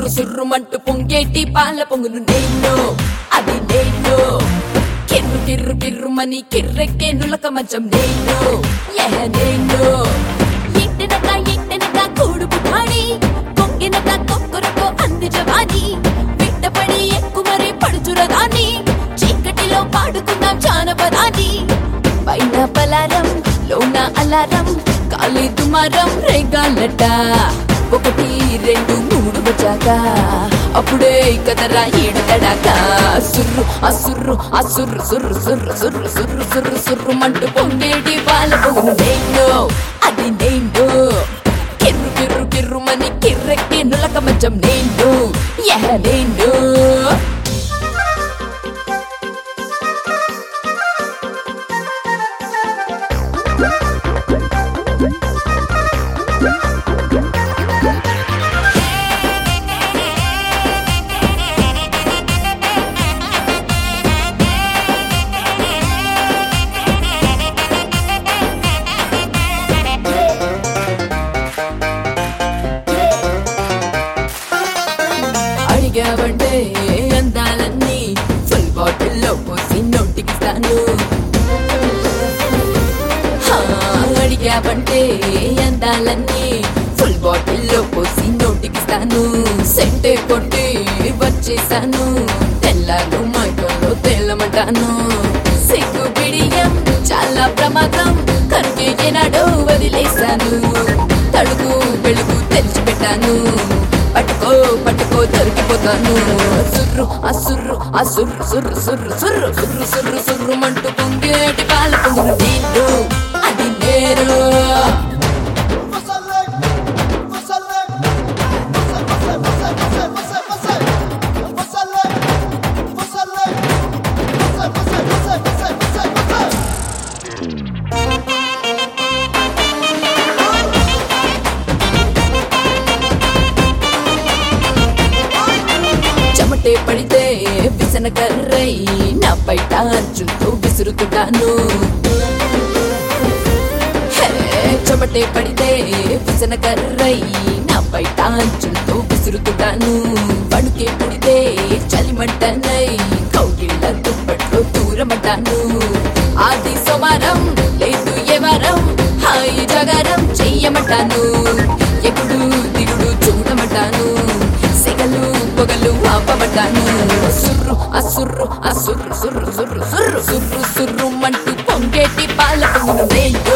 సుర్రు సుర్రుమంటూ పొంగేటి పాల పొంగును నేను అది నేను కిర్రు కిర్రు కిర్రుమని కిర్రెక్కే నులక మంచం నేను యహ నేను ఇంటినక ఇంటినక కూడు పుఠాడి పొంగినక కొక్కురకో అంది జవాని విట్టపడి ఎక్కుమరి పడుచురదాన్ని చీకటిలో పాడుకుందాం జానపదాన్ని పైన పలారం లోన అలారం కాలి దుమారం రేగాలట ఒకటి రెండు మూడు వచ్చాక అప్పుడే కదరా ఏడు తడాక సుర్రు అసుర్రు అసుర్రు సుర్రు సుర్రు సుర్రు సుర్రు సుర్రు సుర్రు మంటూ పొంగేటి పాల పొంగు నేను అది నేను కిర్రు కిర్రు కిర్రుమని కిర్రెక్కి నులక మంచం నేను యహ నేను అడిగావంటే అందాలన్నీ ఫుల్ బాటిల్లో పోసి నోటికిస్తాను హా, అడిగావంటే అందాలన్నీ ఫుల్ బాటిల్లో పోసి నోటికిస్తాను సెంటే కొట్టి వచ్చేసాను తెల్లారు మైకంలో తేలమంటాను సిగ్గు బిడియం చాలా ప్రమాదం కనుకే ఏనాడో వదిలేశాను తడుగు వెలుగు తెరిచిపెట్టాను పట్టుకో పట్టుకో దొరికిపోతాను సుర్రు అసుర్రు అసుర్రు సుర్రు సుర్రు సుర్రు సుర్రు సుర్రు సుర్రు మంటూ పొంగేటి పాల పొంగును నేను అది నేను చెమటే పడితే విసన కర్రై నా బయట అంచులతో విసురుతున్నాను హే, చెమటే పడితే విసన కర్రై నా బయట అంచులతో విసురుతున్నాను పడుకే పుడితే చలిమంటనై కౌగిళ్ళ దుప్పట్లో దూరమంటాను ఆది సోమారం లేదు ఏ వారం హాయి జగారం చెయ్యమంటాను ఎగుడు దిగుడు చూడమంటాను సెగలు పొగలు ఆపమంటాను సుర్రు అసుర్రు అసుర్రు సుర్రు సుర్రు సుర్రు సుర్రు సుర్రు మంటూ పొంగేటి పాల పొంగును నేను